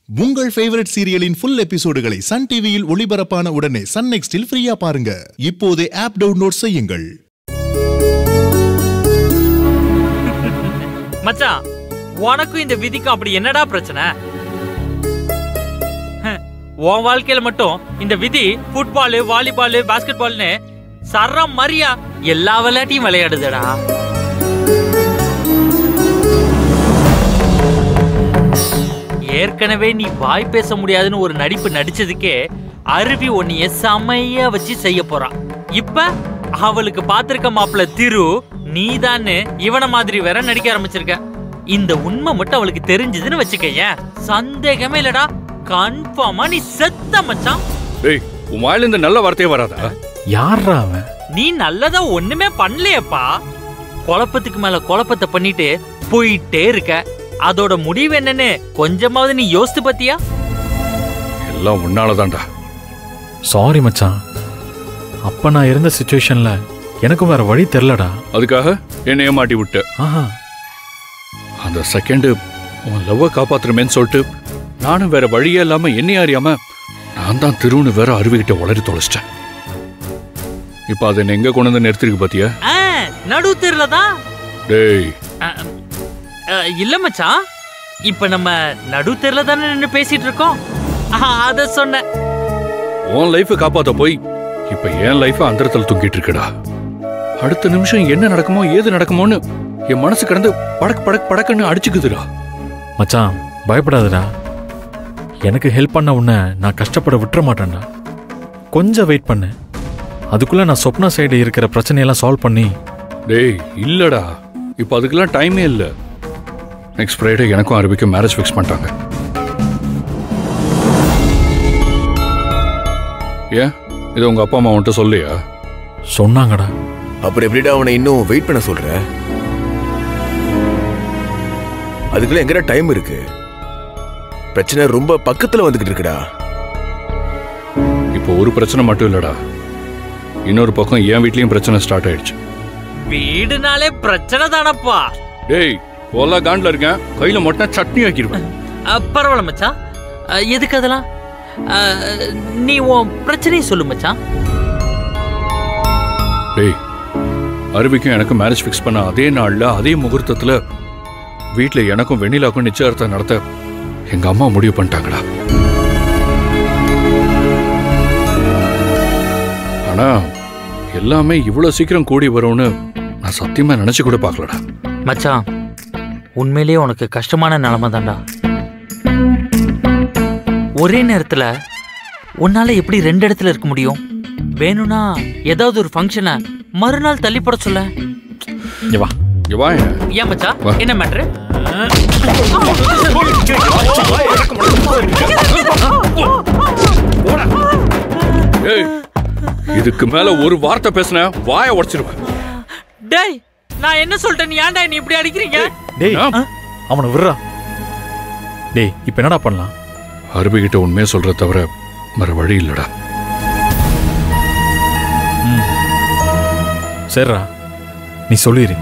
உங்கள் ஃபேவரட் சீரியலின் ஃபுல் எபிசோடுகளை சன் டிவியில் ஒளிபரப்பான உடனே சன் நெக்ஸ்டில் ஃப்ரீயா பாருங்க இப்போதே ஆப் டவுன்லோட் செய்யுங்கள் மச்சான் உனக்கும் இந்த விதிக்கும் அப்படி என்னடா பிரச்சனை ஹம், உன் வாழ்க்கையில மட்டும் இந்த விதி ஃபுட்பாலு வாலிபாலு பாஸ்கெட் பால்னு சரம் மரியா எல்லா விளையாட்டையும் விளையாடுதடா ஏற்கனவே நீ வாய் பேச முடியாதுன்னு ஒரு நடிப்பு நடிச்சதுக்கே அருவி உன்னைய செமையா வச்சு செய்ய போறான் இப்ப அவளுக்கு பாத்திருக்க மாப்பிள்ள திரு நீதான்னு இவன மாதிரி வேற நடிக்க ஆரம்பிச்சிருக்க இந்த உண்மை மட்டும் அவளுக்கு தெரிஞ்சதுன்னு வச்சுக்கயேன் சந்தேகமே இல்லடா கன்ஃபார்மா நீ செத்த மச்சான் டேய் உன் வாயில இந்த நல்ல வார்த்தையே வராதா யார்ரா அவன் நீ நல்லதா ஒண்ணுமே பண்ணலையேப்பா குழப்பத்துக்கு மேல குழப்பத்தை பண்ணிட்டு போயிட்டே இருக்க அதோட முடிவு என்னன்னு கொஞ்சமாவது நீ யோசித்து பாத்தியா எல்லாம் உன்னாலதான்டா சாரி மச்சான் அப்ப நான் இருந்த சுச்சுவேஷன்ல எனக்கும் வேற வழி தெரிலடா அதுக்காக என்னை ஏமாட்டி விட்ட ஆஹா அந்த செகண்ட் உன் லவ்வை காப்பாத்துறமேன்னு சொல்லிட்டு நானும் வேற வழியே இல்லாம என்னைய அறியாம நான் தான் திருவுன்னு வேற அருவிகிட்ட உளறி தொலைச்சிட்டேன் இப்ப அதை என்னை எங்க கொண்டு வந்து நிறுத்திருக்கு பாத்தியா ஆ, நடு தெருல தான் டேய் இல்ல மச்சான் இப்ப நம்ம நடு தெருல தானே நின்னு பேசிட்டு இருக்கோம் ஆ, அத சொன்னேன் உன் லைஃபை காப்பாத்த போய் இப்ப என் லைஃப அந்தரத்தில் தூங்கிட்டு இருக்குடா அடுத்த நிமிஷம் என்ன நடக்குமோ ஏது நடக்குமோன்னு என் மனசு கிடந்து படக் படக் படக்குன்னு அடிச்சுக்குதுடா மச்சான் பயப்படாதடா எனக்கு ஹெல்ப் பண்ண உன்னை நான் கஷ்டப்பட விட்டுற மாட்டேன்டா கொஞ்சம் வெயிட் பண்ணு அதுக்குள்ள நான் சொப்னா சைடு இருக்கிற பிரச்சனையெல்லாம் சால்வ் பண்ணி டேய் இல்லடா இப்போ அதுக்கெல்லாம் டைமே இல்லை நெக்ஸ்ட் ஃப்ரைடே எனக்கும் அரபிக்கும் மேரேஜ் ஃபிக்ஸ் பண்ணிட்டாங்க ஏன் இது உங்க அப்பா அம்மா உன்கிட்ட சொல்லியா சொன்னாங்கடா அப்புறம் எப்படிடா அவனை இன்னும் வெயிட் பண்ண சொல்ற அதுக்குள்ள எங்கடா டைம் இருக்கு பிரச்சனை ரொம்ப பக்கத்துல வந்துகிட்டு இருக்குடா இப்போ ஒரு பிரச்சனை மட்டும் இல்லடா இன்னொரு பக்கம் என் வீட்லயும் பிரச்சனை ஸ்டார்ட் ஆயிடுச்சு வீடுனாலே பிரச்சனை தானப்பா டேய் கொல்லா காண்டில் இருக்கேன் கையில மொட்டை சட்னி ஆக்கிடுவேன் அ, பரவாயில்ல மச்சான் அ, எதுக்கு அதெல்லாம் அ, நீ உன் பிரச்சனையை சொல்லு மச்சான் டேய் அருவிக்கும் எனக்கு மேரேஜ் ஃபிக்ஸ் பண்ண அதே நாள்ல அதே முகூர்த்தத்துல வீட்ல எனக்கும் வெண்ணிலாக்கும் நிச்சயார்த்தம் நடத்த எங்க அம்மா முடிவு பண்ணிட்டாங்கடா ஆனா எல்லாமே இவ்வளவு சீக்கிரம் கூடி வரும்னு நான் சத்தியமா நினைச்சு கூட பார்க்கலடா மச்சான் உண்மையிலேயே உனக்கு கஷ்டமான நிலைமை தான்டா ஒரே நேரத்துல உன்னால எப்படி ரெண்டு இடத்துல இருக்க முடியும் வேணும்னா ஏதாவது ஒரு ஃபங்க்ஷனை மறுநாள் தள்ளி போட சொல்ல இங்க வா இங்க வா ஏன் மச்சான் வா. என்ன மேட்ரு ஏய் இதுக்கு மேல ஒரு வார்த்தை பேசின வாயை உடைச்சிருவேன் டேய் நான் என்ன சொல்லிட்டேன் நீ ஏன்டா நீ இப்படி அடிக்கிறீங்க டேய் ஆ? அவனை விடுறா டேய் இப்போ என்னடா பண்ணலாம் அருவி கிட்ட உண்மையை சொல்றத தவிர வேற வழி இல்லடா சரிடா நீ சொல்லிடு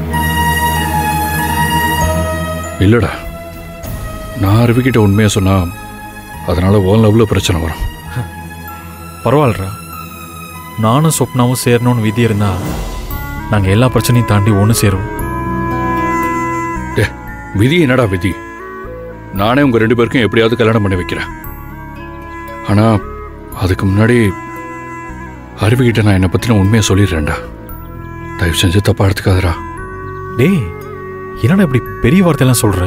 இல்லடா நான் அருவிக்கிட்ட உண்மையை சொன்னா அதனால ஓன் லவ்ல பிரச்சனை வரும் பரவாயில்லடா நானும் சொப்னாவும் சேரணும்னு விதி இருந்தா நாங்கள் எல்லா பிரச்சனையும் தாண்டி ஒன்று சேருவோம் டே விதி என்னடா விதி நானே உங்க ரெண்டு பேருக்கும் எப்படியாவது கல்யாணம் பண்ணி வைக்கிறேன் ஆனா அதுக்கு முன்னாடி அருவிக்கிட்ட நான் என்னை பத்தின உண்மையை சொல்லிடுறேன்டா தயவு செஞ்சு தப்பா எடுத்துக்காதடா டேய் என்னடா இப்படி பெரிய வார்த்தையெல்லாம் சொல்ற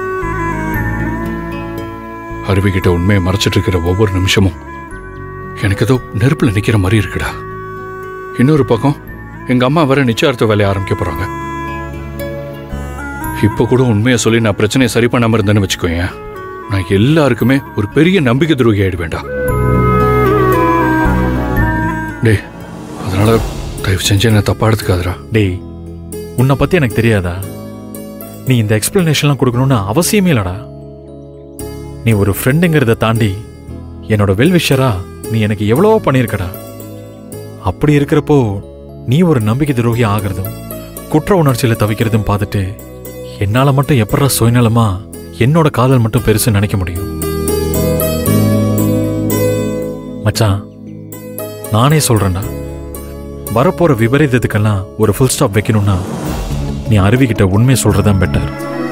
அருவிக்கிட்ட உண்மையை மறைச்சிட்டு இருக்கிற ஒவ்வொரு நிமிஷமும் எனக்கு ஏதோ நெருப்புல நிக்கிற மாதிரி இருக்குடா இன்னொரு பக்கம் எங்க அம்மா வேற நிச்சயார்த்த வேலையை ஆரம்பிக்க போறாங்க இப்ப கூட உண்மையை சொல்லி நான் பிரச்சனையை சரி பண்ணாம இருந்தேன்னு வச்சுக்கோயேன் நான் எல்லாருக்குமே ஒரு பெரிய நம்பிக்கை துரோகி ஆயிடுவேண்டா டேய் அதனால தயவு செஞ்சு என்ன தப்பா எடுத்துக்காதடா டேய் உன்னை பத்தி எனக்கு தெரியாதா நீ இந்த எக்ஸ்பிளனேஷன்லாம் கொடுக்கணும்னு அவசியமே இல்லடா நீ ஒரு ஃப்ரெண்டுங்கிறத தாண்டி என்னோட வெல்விஷரா நீ எனக்கு எவ்வளவோ பண்ணியிருக்கடா அப்படி இருக்கிறப்போ நீ ஒரு நம்பிக்கை துரோகி ஆகிறதும் குற்ற உணர்ச்சியில தவிக்கிறதும் பார்த்துட்டு என்னால மட்டும் எப்படா சுயநலமா என்னோட காதல் மட்டும் பெருசு நினைக்க முடியும் மச்சான் நானே சொல்றேன்டா வரப்போற விபரீதத்துக்கெல்லாம் ஒரு ஃபுல் ஸ்டாப் வைக்கணும்னா நீ அருவிக்கிட்ட உண்மையை சொல்றதான் பெட்டர்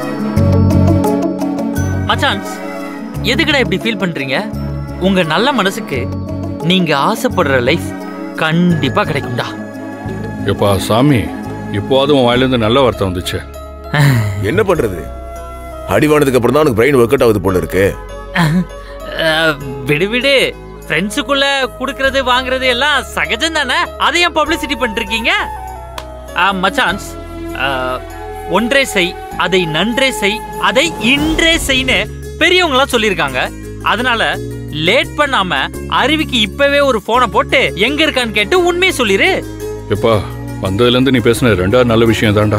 மச்சான்ஸ் எதுக்குடா இப்படி ஃபீல் பண்றீங்க உங்க நல்ல மனசுக்கு நீங்க ஆசைப்படுற லைஃப் கண்டிப்பா கிடைக்கும்டா எப்பா சாமி இப்போவாது உன் வாயிலேருந்து நல்ல வார்த்தை வந்துச்சு என்ன பண்றது அடிவானதுக்கு அப்புறம் தான் உனக்கு பிரெயின் ஒர்க் அவுட் ஆகுது போல இருக்கு அஹ், விடு விடு ஃப்ரெண்ட்ஸுக்குள்ள கொடுக்கறது வாங்குறது எல்லாம் சகஜம் தானே அதை ஏன் பப்ளிசிட்டி பண்ணிருக்கீங்க மச்சான்ஸ் அஹ், ஒன்றே செய் அதை நன்றே செய் அதை இன்றே செய்ன்னு பெரியவங்களாம் சொல்லியிருக்காங்க அதனால லேட் பண்ணாம அருவிக்கு இப்பவே ஒரு போனை போட்டு எங்க இருக்கான்னு கேட்டு உண்மையை சொல்லிரு எப்பா வந்ததுலேருந்து நீ பேசின ரெண்டாவது நல்ல விஷயம் தான்டா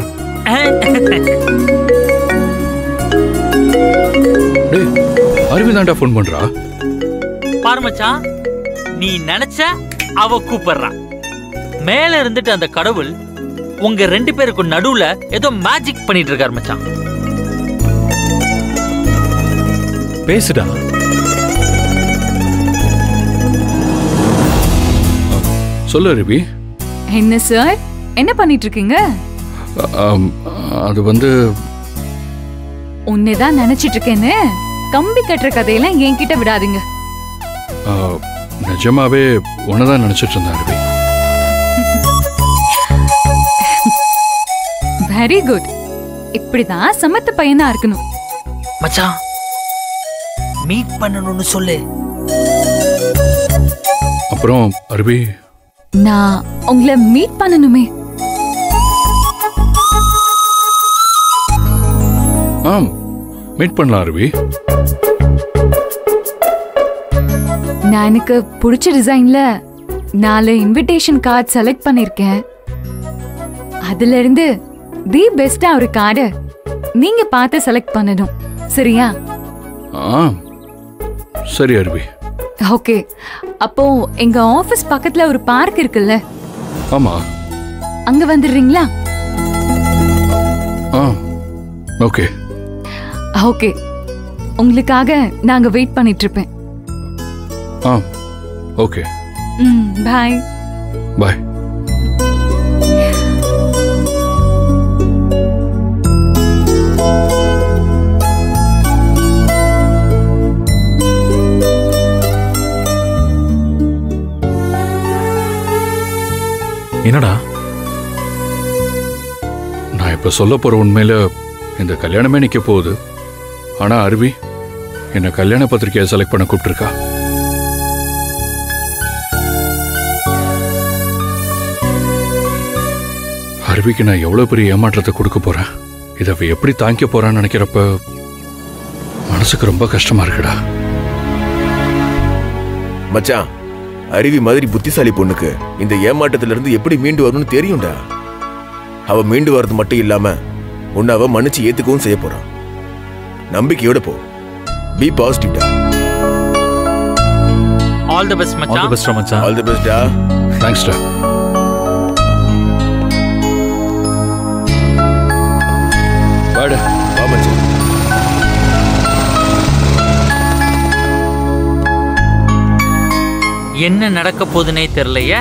டேய் அருவி தான்டா ஃபோன் பண்றா பாரு மச்சான் நீ நினைச்ச அவ கூப்பிடுறா மேல இருந்துட்டு அந்த கடவுள் உங்க ரெண்டு பேருக்கும் நடுவுல ஏதோ மேஜிக் பண்ணிட்டு இருக்காரு மச்சான் பேசுடா சொல்லு அருவி என்ன சார் என்ன பண்ணிட்டு இருக்கீங்க அ- ஆம், அது வந்து உன்னைதான் நினைச்சிட்டு இருக்கேன்னு கம்பி கட்டுற கதையெல்லாம் என்கிட்ட விடாதீங்க ஆ, நிஜமாவே உன்னதான் நினைச்சிட்டு இருந்தேன் அருவி வெரி குட் இப்படிதான் சமத்து பையனா இருக்கணும் மச்சான் மீட் பண்ணணும்னு சொல்லு அப்புறம் அருவி நான் உங்களை மீட் பண்ணணுமே ஆம் மீட் பண்ணலாம் அருவி நான் எனக்கு பிடிச்ச டிசைன்ல நாலு இன்விடேஷன் கார்டு செலக்ட் பண்ணிருக்கேன் அதுல இருந்து தி பெஸ்டா ஒரு கார்டு நீங்க பார்த்து செலக்ட் பண்ணணும் சரியா ஆ சரி அருவி ஓகே அப்போ எங்க ஆபீஸ் பக்கத்துல ஒரு பார்க் இருக்குல்ல ஆமா அங்க வந்துடுறீங்களா ஆ ஓகே ஓகே உங்களுக்காக நாங்க வெயிட் பண்ணிட்டு இருப்பேன் ஆ ஓகே ம் பாய் பாய் என்னடா நான் இப்ப சொல்ல போற உண்மையில இந்த கல்யாணமே நிக்க போகுது ஆனா அருவி என்ன கல்யாண பத்திரிக்கையை செலக்ட் பண்ண கூப்பிட்டுருக்கா அருவிக்கு நான் எவ்வளவு பெரிய ஏமாற்றத்தை கொடுக்க போறேன் இதை அவ எப்படி தாங்கிக்க போறான்னு நினைக்கிறப்ப மனசுக்கு ரொம்ப கஷ்டமா இருக்குடா மச்சான் அருவி மாதிரி புத்திசாலி பொண்ணுக்கு இந்த ஏமாட்டத்துல இருந்து எப்படி மீண்டு வரணும்னு தெரியும்டா அவ மீண்டு வர்றது மட்டும் இல்லாம உன்னை அவ மன்னிச்சு ஏத்துக்கவும் செய்ய போறான் நம்பிக்கையோட போ பி பாசிட்டிவ்டா all the best all the மச்சான் பெஸ்ட் மச்சான் ஆல் தி பெஸ்டா தேங்க்ஸ்டா பாடு வா மச்சான் என்ன நடக்க போகுதுனே தெரியலையே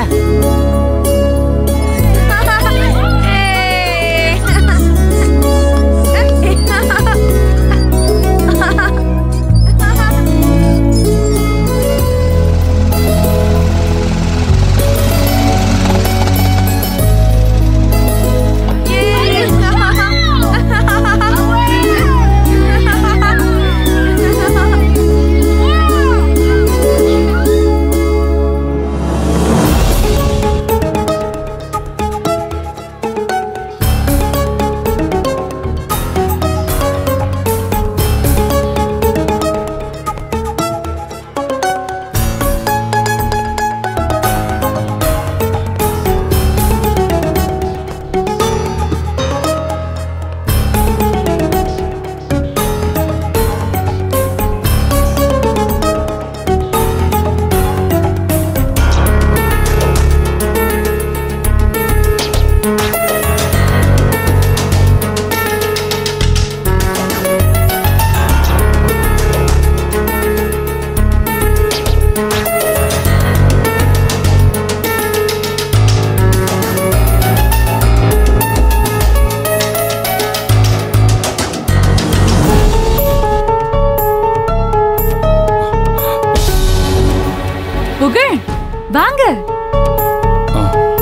வாங்க ஆ.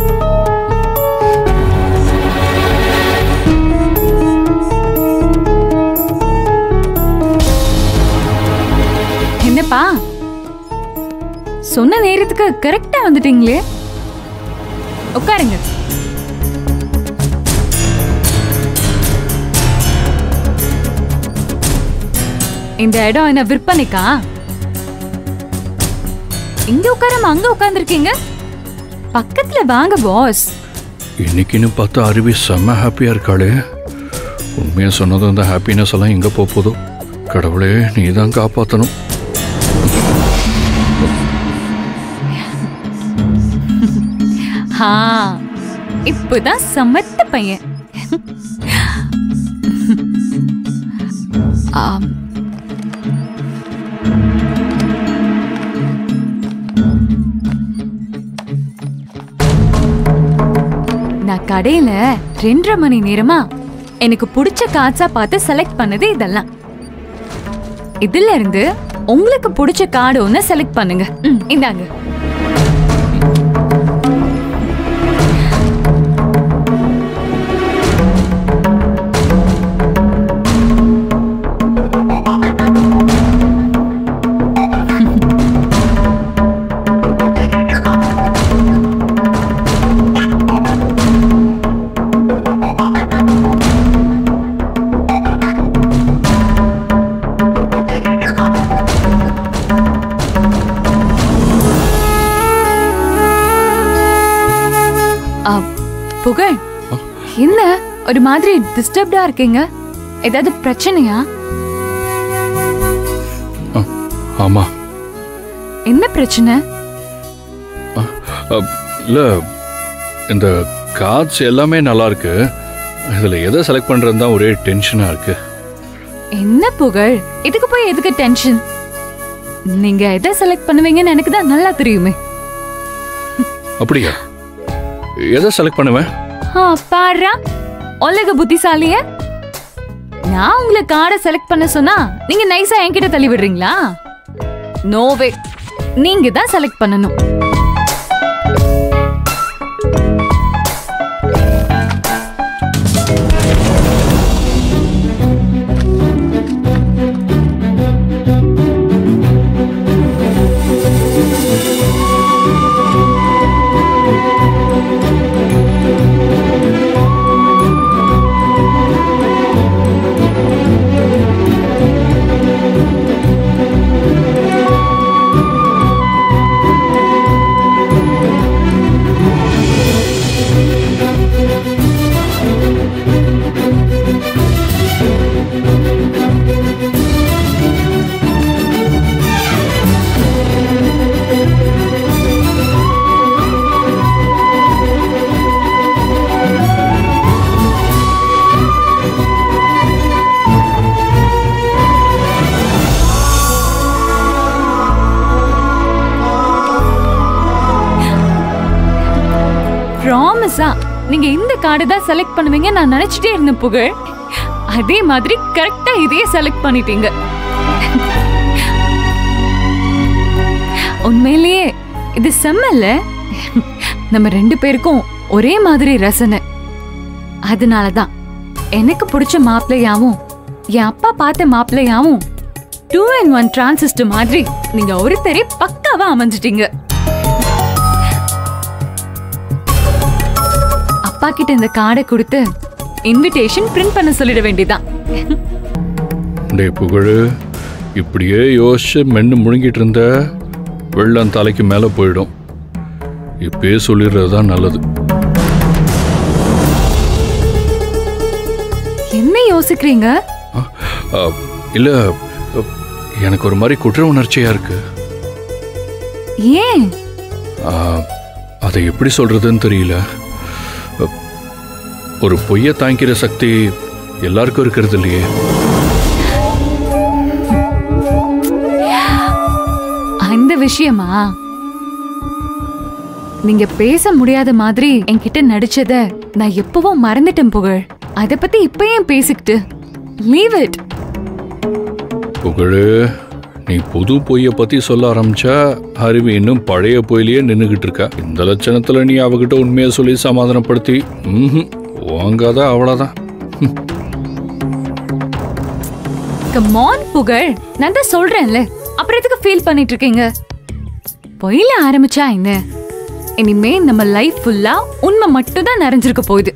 என்னப்பா சொன்ன நேரத்துக்கு கரெக்டா வந்துட்டீங்களே உட்காருங்க இந்த இடம் என்ன விற்பனைக்கா இங்க உட்காராம அங்க உட்கார்ந்திருக்கீங்க பக்கத்துல வாங்க பாஸ் இன்னைக்குன்னு பார்த்தா அருவி செம்ம ஹாப்பியாக இருக்காளே உண்மையாக சொன்னதும் இந்த ஹாப்பினஸ் எல்லாம் எங்கே போக போதோ கடவுளே நீ தான் காப்பாற்றணும் ஹா இப்பதான் சமத்த பையன் ஆம். நான் கடையில ரெண்டரை மணி நேரமா எனக்கு பிடிச்ச கார்ட்ஸா பார்த்து செலக்ட் பண்ணது இதெல்லாம் இதுல இருந்து உங்களுக்கு பிடிச்ச கார்டு ஒண்ணு செலக்ட் பண்ணுங்க ம், இந்தாங்க ஆ, புகழ் என்ன ஒரு மாதிரி டிஸ்டர்ப்டா இருக்கீங்க ஏதாவது பிரச்சனையா ஆமாம் என்ன பிரச்சனை இல்லை இந்த கார்ட்ஸ் எல்லாமே நல்லா இருக்கு இதில் எதை செலக்ட் பண்ணுறது தான் ஒரே டென்ஷனாக இருக்கு என்ன புகழ் இதுக்கு போய் எதுக்கு டென்ஷன் நீங்க எதை செலக்ட் பண்ணுவீங்கன்னு எனக்கு தான் நல்லா தெரியுமே அப்படியா எதை செலக்ட் பண்ணுவேன் ஆ, பாருடா உலக புத்திசாலிய நான் உங்களை கார்டை செலக்ட் பண்ண சொன்னா நீங்க நைஸா என்கிட்ட தள்ளி விடுறீங்களா நோவே நீங்க தான் செலக்ட் பண்ணணும் ப்ராமிஸா நீங்க இந்த கார்டு தான் செலக்ட் பண்ணுவீங்க நான் நினைச்சிட்டே இருந்தேன் புகழ் அதே மாதிரி கரெக்டா இதையே செலக்ட் பண்ணிட்டீங்க உண்மையிலேயே இது செம்மல்ல நம்ம ரெண்டு பேருக்கும் ஒரே மாதிரி ரசனை அதனாலதான் எனக்கு பிடிச்ச மாப்பிள்ளையாவும் என் அப்பா பார்த்த மாப்பிள்ளையாவும் டூ அண்ட் ஒன் டிரான்சிஸ்டர் மாதிரி நீங்க ஒருத்தரே பக்காவா அமைஞ்சிட்டீங்க அப்பா கிட்ட இந்த கார்டை கொடுத்து இன்விடேஷன் பிரிண்ட் பண்ண சொல்லிட வேண்டியதான் டே புகழு இப்படியே யோசிச்சு மென்னு முழுங்கிட்டு இருந்த வெள்ளம் தலைக்கு மேலே போயிடும் இப்பயே சொல்லிடுறது தான் நல்லது என்ன யோசிக்கிறீங்க இல்லை எனக்கு ஒரு மாதிரி குற்ற உணர்ச்சியாக இருக்கு ஏன் ஆ, அதை எப்படி சொல்றதுன்னு தெரியல அ, ஒரு பொய்யை தாங்கிற சக்தி எல்லாருக்கும் இருக்கிறது இல்லையே அந்த விஷயமா நீங்க பேச முடியாத மாதிரி என்கிட்ட நடிச்சத நான் எப்பவும் மறந்துட்டேன் புகழ் அத பத்தி இப்ப ஏன் பேசிக்கிட்டு லீவ் இட் புகழு நீ புது பொய்ய பத்தி சொல்ல ஆரம்பிச்சா அருவி இன்னும் பழைய பொய்லயே நின்னுகிட்டு இருக்கா இந்த லட்சணத்துல நீ அவகிட்ட உண்மையை சொல்லி சமாதானப்படுத்தி ம்ஹும், வாங்காத அவ்வளவுதான் கமான் புகழ் நான் தான் சொல்றேன்ல அப்புறம் எதுக்கு ஃபீல் பண்ணிட்டு இருக்கீங்க பொயில ஆரம்பிச்சா என்ன இனிமே நம்ம லைஃப் ஃபுல்லா உண்மை மட்டும் தான் நிறைஞ்சிருக்க போகுது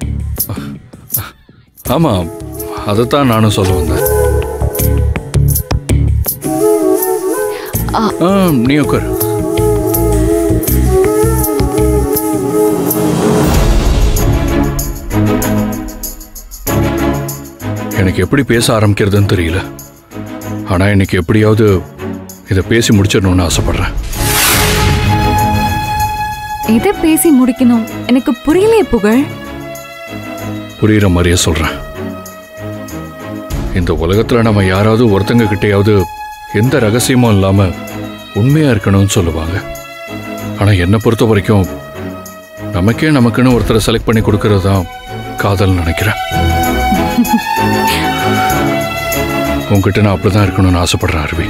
ஆமா அதைத்தான் நானும் சொல்ல வந்தேன் ஆ, நீ உட்கார் எனக்கு எப்படி பேச ஆரம்பிக்கிறதுன்னு தெரியல ஆனா இன்னைக்கு எப்படியாவது இதை பேசி முடிச்சிடணும்னு ஆசைப்படுறேன் எதை பேசி முடிக்கணும் எனக்கு புரியலையே புகழ் புரியுற மாதிரியே சொல்றேன் இந்த உலகத்துல நம்ம யாராவது ஒருத்தங்க கிட்டயாவது எந்த ரகசியமும் இல்லாம உண்மையா இருக்கணும்னு சொல்லுவாங்க ஆனா என்னை பொறுத்த வரைக்கும் நமக்கே நமக்குன்னு ஒருத்தரை செலக்ட் பண்ணி கொடுக்கறது தான் காதல் நினைக்கிறேன் உங்ககிட்ட நான் அப்படிதான் இருக்கணும்னு ஆசைப்படுறேன் அருவி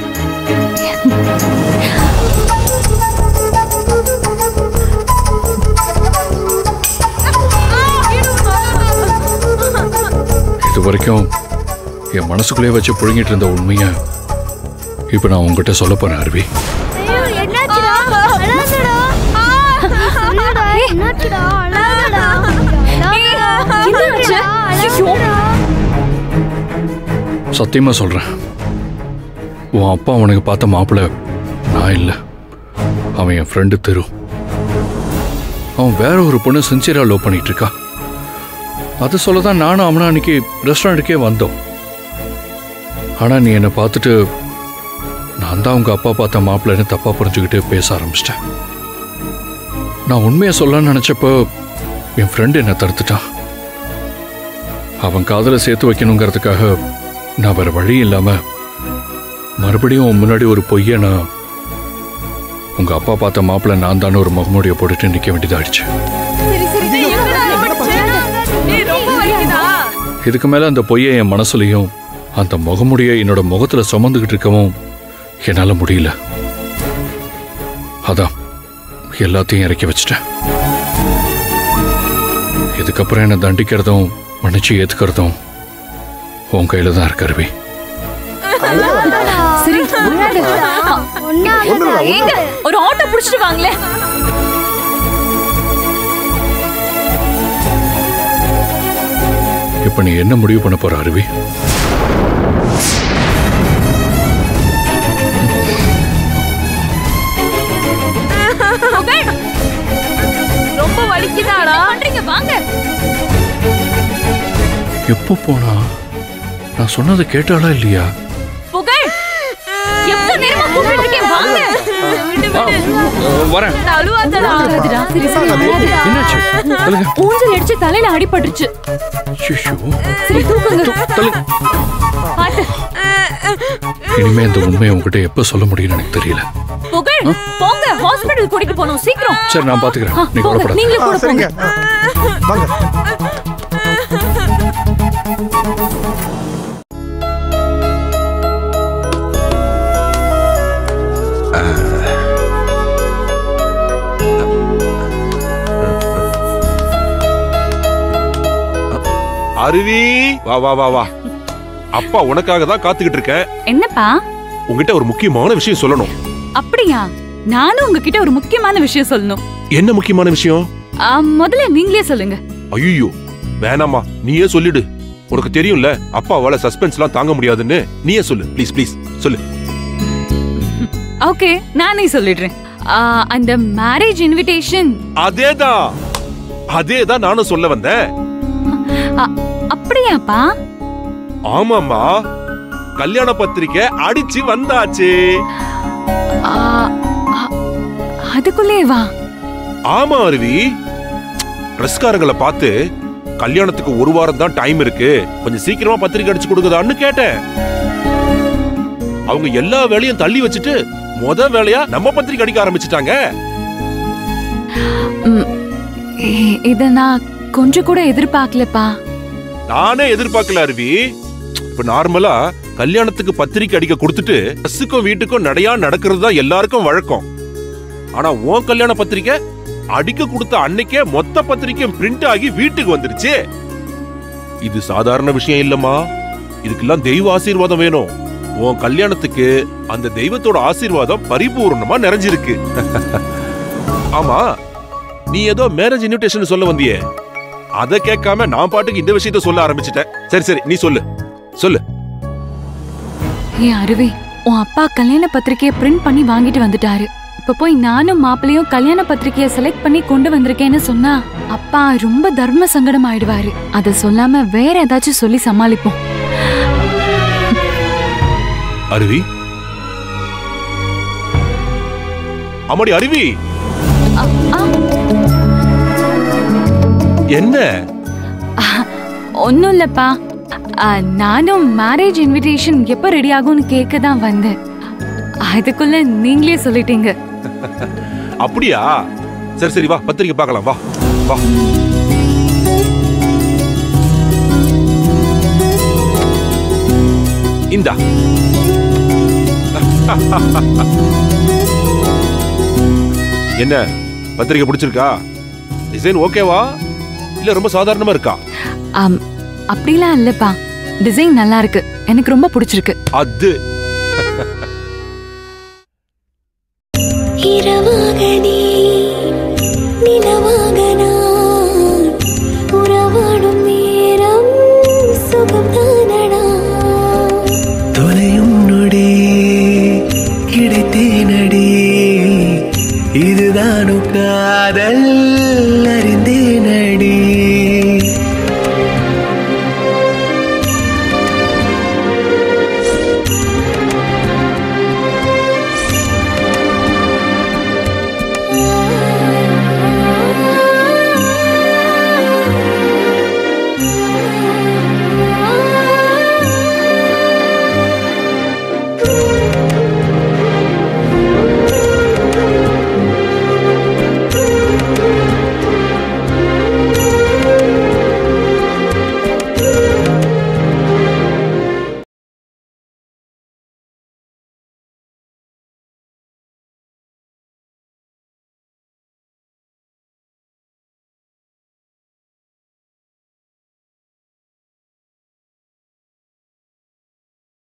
இது வரைக்கும் என் மனசுக்குள்ளே வச்சு புழுங்கிட்டு இருந்த உண்மையை இப்போ நான் உங்ககிட்ட சொல்ல போறேன் அருவி என்னாச்சுடா அழாதடா சொல்லுடா என்னாச்சுடா அழாதடா என்னாச்சு? ஐயோ. சத்தியமா சொல்றேன் உன் அப்பா அவனுக்கு பார்த்த மாப்பிள்ளை நான் இல்லை அவன் என் ஃப்ரெண்டு தெரு அவன் வேற ஒரு பொண்ணு சின்சியரா லவ் பண்ணிட்டு இருக்கா அது சொல்ல தான் நானும் அவனும் அன்னைக்கு ரெஸ்டாரண்ட்டுக்கே வந்தோம் ஆனா நீ என்னை பார்த்துட்டு நான் தான் உங்க அப்பா பார்த்த மாப்பிள்ளைன்னு தப்பா புரிஞ்சுக்கிட்டு பேச ஆரம்பிச்சிட்டேன் நான் உண்மையை சொல்லலாம்னு நினைச்சப்போ என் ஃப்ரெண்டு என்னை தடுத்துட்டான் அவன் காதலை சேர்த்து வைக்கணுங்கிறதுக்காக நான் வேற வழி இல்லாம மறுபடியும் உன் முன்னாடி ஒரு பொய்யை நான் உங்க அப்பா பார்த்த மாப்பிள்ளை நான் தானே ஒரு முகமூடியை போட்டுட்டு நிக்க வேண்டியதாயிடுச்சு இதுக்கு மேல அந்த பொய்யை என் மனசுலயும் அந்த முகமுடியை என்னோட முகத்துல சுமந்துகிட்டு இருக்கவும் என்னால முடியல அதான் எல்லாத்தையும் இறக்கி வச்சிட்டேன் இதுக்கப்புறம் என்னை தண்டிக்கிறதும் மன்னிச்சு ஏத்துக்கிறதும் உன் கையில தான் இருக்கு அருவி சரி விளையாடு. ஏங்க ஒரு ஆட்டோ புடிச்சிட்டு வாங்களே இப்ப நீ என்ன முடிவு பண்ண போற அருவி ரொம்ப வலிக்குதாடா பண்றீங்க வாங்க எப்போ போனா நான் சொன்னதை கேட்டாளா இல்லையா புகழ் எவ்வளவு நேரமா கூப்பிட்டு இருக்கேன் வாங்க வரேன் அழுவாதடா சரி சரி அழாதடா. என்னாச்சு சொல்லுங்க ஊஞ்சல் அடிச்சு தலையில அடிபட்டுருச்சு ஐயோ. சரி தூக்குங்க தள்ளுங்க. பாட்டு இனிமே இந்த உண்மையை உங்ககிட்ட எப்ப சொல்ல முடியும்னு எனக்கு தெரியல புகழ் போங்க ஹாஸ்பிடல் கூட்டிட்டு போகணும் சீக்கிரம் சரி நான் பாத்துக்கிறேன் ஆ, நீ போங்க கவலைப்படாத நீங்களே கூட போங்க வாங்க அருவி வா வா வா வா அப்பா உனக்காக தான் காத்துக்கிட்டு இருக்கேன் என்னப்பா உங்ககிட்ட ஒரு முக்கியமான விஷயம் சொல்லணும் அப்படியா நானும் உங்ககிட்ட ஒரு முக்கியமான விஷயம் சொல்லணும் என்ன முக்கியமான விஷயம் ஆ, முதல்ல நீங்களே சொல்லுங்க ஐயோ வேணாமா நீயே சொல்லிடு உனக்கு தெரியும்ல அப்பாவால சஸ்பென்ஸ்லாம் தாங்க முடியாதுன்னு நீயே சொல்லு ப்ளீஸ் ப்ளீஸ் சொல்லு ஓகே நானே சொல்லிடுறேன் ஆ, அந்த மேரேஜ் இன்விடேஷன் அதேதான் அதேதான் நானும் சொல்ல வந்தேன் அப்படியாப்பா ஆமாமா கல்யாண பத்திரிக்கை அடிச்சு வந்தாச்சு ஆ, ஆ, அதுக்குள்ளே வா ஆமா அருவி பிரஸ்காரங்களை பார்த்து கல்யாணத்துக்கு ஒரு வாரம் தான் டைம் இருக்கு கொஞ்சம் சீக்கிரமா பத்திரிக்கை அடிச்சு கொடுக்குதான்னு கேட்டேன் அவங்க எல்லா வேலையும் தள்ளி வச்சுட்டு முத வேலையா நம்ம பத்திரிக்கை அடிக்க ஆரம்பிச்சிட்டாங்க ம், இ- இத நான் கொஞ்சம் கூட எதிர்பார்க்கலப்பா நானே எதிர்பார்க்கல அருவி இப்ப நார்மலா கல்யாணத்துக்கு பத்திரிக்கை அடிக்க கொடுத்துட்டு பஸ்ஸுக்கும் வீட்டுக்கும் நடையா நடக்கிறது தான் எல்லாருக்கும் வழக்கம் ஆனா உன் கல்யாண பத்திரிக்கை அடிக்க கொடுத்த அன்னைக்கே மொத்த பத்திரிக்கையும் பிரிண்ட் ஆகி வீட்டுக்கு வந்துருச்சு இது சாதாரண விஷயம் இல்லம்மா இதுக்கெல்லாம் தெய்வ ஆசீர்வாதம் வேணும் உன் கல்யாணத்துக்கு அந்த தெய்வத்தோட ஆசீர்வாதம் பரிபூர்ணமா நிறைஞ்சிருக்கு ஆமா நீ ஏதோ மேரேஜ் இன்விடேஷன் சொல்ல வந்தியே அத கேட்காம நான் பாட்டுக்கு இந்த விஷயத்த சொல்ல ஆரம்பிச்சிட்டேன் சரி சரி நீ சொல்லு சொல்லு ஏ அருவி உன் அப்பா கல்யாண பத்திரிக்கைய பிரிண்ட் பண்ணி வாங்கிட்டு வந்துட்டாரு இப்ப போய் நானும் மாப்பிளையும் கல்யாண பத்திரிக்கைய செலக்ட் பண்ணி கொண்டு வந்திருக்கேன்னு சொன்னா அப்பா ரொம்ப தர்ம சங்கடம் ஆயிடுவாரு அத சொல்லாம வேற ஏதாச்சும் சொல்லி சமாளிப்போம் அருவி அம்மாடி அருவி ஆ, என்ன ஒண்ணும் இல்லப்பா ஆ, நானும் மேரேஜ் இன்விடேஷன் எப்ப ரெடி ஆகும்னு கேட்க தான் வந்தேன் அதுக்குள்ள நீங்களே சொல்லிட்டீங்க அப்படியா சரி சரி வா பத்திரிக்கை பார்க்கலாம் வா வா இந்தா என்ன பத்திரிக்கை பிடிச்சிருக்கா டிசைன் ஓகேவா இல்ல ரொம்ப சாதாரணமா இருக்கா ஆம், அப்படிலாம் இல்லப்பா டிசைன் நல்லா இருக்கு எனக்கு ரொம்ப பிடிச்சிருக்கு அது இரவாக நீ நிலவாக நான் உறவாடும் நேரம் சுகம் தானடா தொலையும் நொடி கிடைத்தேனடி இதுதானு காதல்